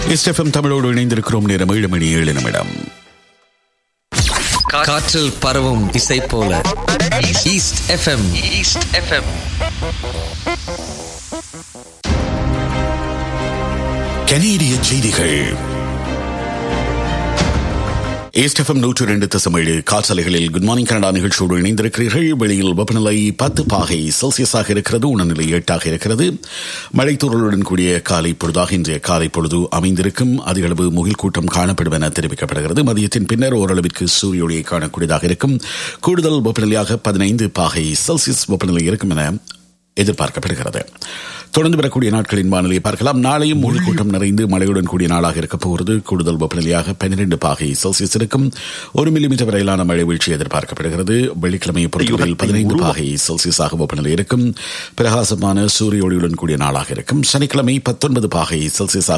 SFM தமிழோடு இணைந்திருக்கிறோம் நேரம் ஏழு மணி ஏழு நிமிடம் காற்றில் பரவும் இசை போல ஈஸ்ட் எஃப்எம் ஈஸ்ட் எஃப்எம் கனேடிய செய்திகள் ஏஸ்டெஃபம் நூற்று இரண்டு தசமேழு காற்றலைகளில் குட் மார்னிங் கனடா நிகழ்ச்சியோடு இணைந்திருக்கிறீர்கள் வெளியில் வெப்பநிலை பத்து பாகை செல்சியஸாக இருக்கிறது உணநிலை எட்டாக இருக்கிறது மழைத்தூரலுடன் கூடிய காலை பொழுதாக இன்றைய காலை பொழுது அமைந்திருக்கும் அதிகளவு முகில் கூட்டம் காணப்படும் என தெரிவிக்கப்படுகிறது மதியத்தின் பின்னர் ஓரளவிற்கு சூரிய ஒளியை காணக்கூடியதாக இருக்கும் கூடுதல் வெப்பநிலையாக பதினைந்து பாகை செல்சியஸ் வெப்பநிலை இருக்கும் என எதிர்பார்க்கப்படுகிறது தொடர்ந்து வரக்கூடிய நாட்களின் வானிலையை பார்க்கலாம் நாளையும் முழு கூட்டம் நிறைந்து மழையுடன் கூடிய நாளாக இருக்க போகிறது கூடுதல் வெப்பநிலையாக பன்னிரண்டு பாகை செல்சியஸ் இருக்கும் ஒரு மில்லிமீட்டர் வரையிலான மழை வீழ்ச்சி எதிர்பார்க்கப்படுகிறது வெள்ளிக்கிழமையை பொறுத்தவரையில் பதினைந்து பாகை செல்சியஸாக வெப்பநிலை இருக்கும் பிரகாசமான சூரிய ஒளியுடன் கூடிய நாளாக இருக்கும் சனிக்கிழமை பத்தொன்பது பாகை செல்சியஸாக